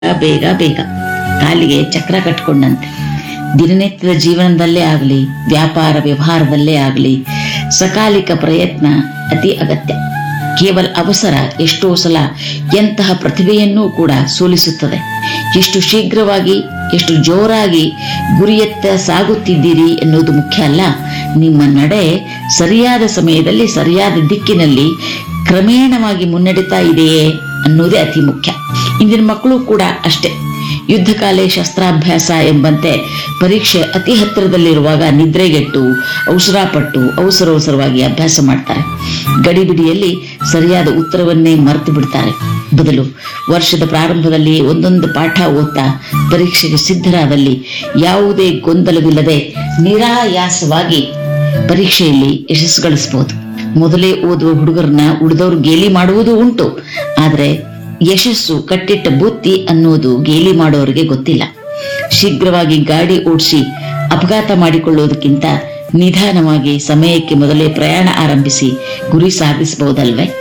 ಬೇಗ ಬೇಗ ಕಾಲಿಗೆ ಚಕ್ರ ಕಟ್ಕೊಂಡಂತೆ ದಿನನಿತ್ಯದ ಜೀವನದಲ್ಲೇ ಆಗಲಿ ವ್ಯಾಪಾರ ವ್ಯವಹಾರದಲ್ಲೇ ಆಗಲಿ ಸಕಾಲಿಕ ಪ್ರಯತ್ನ ಅತಿ ಅಗತ್ಯ ಕೇವಲ ಅವಸರ ಎಷ್ಟೋ ಸಲ ಎಂತಹ ಪ್ರತಿಭೆಯನ್ನೂ ಕೂಡ ಸೋಲಿಸುತ್ತದೆ ಎಷ್ಟು ಶೀಘ್ರವಾಗಿ ಎಷ್ಟು ಜೋರಾಗಿ ಗುರಿಯತ್ತ ಸಾಗುತ್ತಿದ್ದೀರಿ ಎನ್ನುವುದು ಮುಖ್ಯ ಅಲ್ಲ ನಿಮ್ಮ ನಡೆ ಸರಿಯಾದ ಸಮಯದಲ್ಲಿ ಸರಿಯಾದ ದಿಕ್ಕಿನಲ್ಲಿ ಕ್ರಮೇಣವಾಗಿ ಮುನ್ನಡೆತಾ ಇದೆಯೇ ಅನ್ನೋದೇ ಅತಿ ಮುಖ್ಯ ಇಂದಿನ ಮಕ್ಕಳು ಕೂಡ ಅಷ್ಟೇ ಯುದ್ಧಕಾಲೆ ಶಸ್ತ್ರಾಭ್ಯಾಸ ಎಂಬಂತೆ ಪರೀಕ್ಷೆ ಅತಿ ಹತ್ತಿರದಲ್ಲಿರುವಾಗ ನಿದ್ರೆಗೆಟ್ಟು ಅವಸರಪಟ್ಟು ಅವಸರವಸರವಾಗಿ ಅಭ್ಯಾಸ ಮಾಡ್ತಾರೆ ಗಡಿಬಿಡಿಯಲ್ಲಿ ಸರಿಯಾದ ಉತ್ತರವನ್ನೇ ಮರೆತು ಬಿಡ್ತಾರೆ ಬದಲು ವರ್ಷದ ಪ್ರಾರಂಭದಲ್ಲಿ ಒಂದೊಂದು ಪಾಠ ಓದ್ತಾ ಪರೀಕ್ಷೆಗೆ ಸಿದ್ಧರಾದಲ್ಲಿ ಯಾವುದೇ ಗೊಂದಲವಿಲ್ಲದೆ ನಿರಾಯಾಸವಾಗಿ ಪರೀಕ್ಷೆಯಲ್ಲಿ ಯಶಸ್ಸು ಗಳಿಸಬಹುದು ಮೊದಲೇ ಓದುವ ಹುಡುಗರನ್ನ ಉಳಿದವರು ಗೇಲಿ ಮಾಡುವುದು ಉಂಟು ಆದ್ರೆ ಯಶಸ್ಸು ಕಟ್ಟಿಟ್ಟ ಬುತ್ತಿ ಅನ್ನೋದು ಗೇಲಿ ಮಾಡೋರಿಗೆ ಗೊತ್ತಿಲ್ಲ ಶೀಘ್ರವಾಗಿ ಗಾಡಿ ಓಡಿಸಿ ಅಪಘಾತ ಮಾಡಿಕೊಳ್ಳುವುದಕ್ಕಿಂತ ನಿಧಾನವಾಗಿ ಸಮಯಕ್ಕೆ ಮೊದಲೇ ಪ್ರಯಾಣ ಆರಂಭಿಸಿ ಗುರಿ ಸಾಧಿಸಬಹುದಲ್ವೇ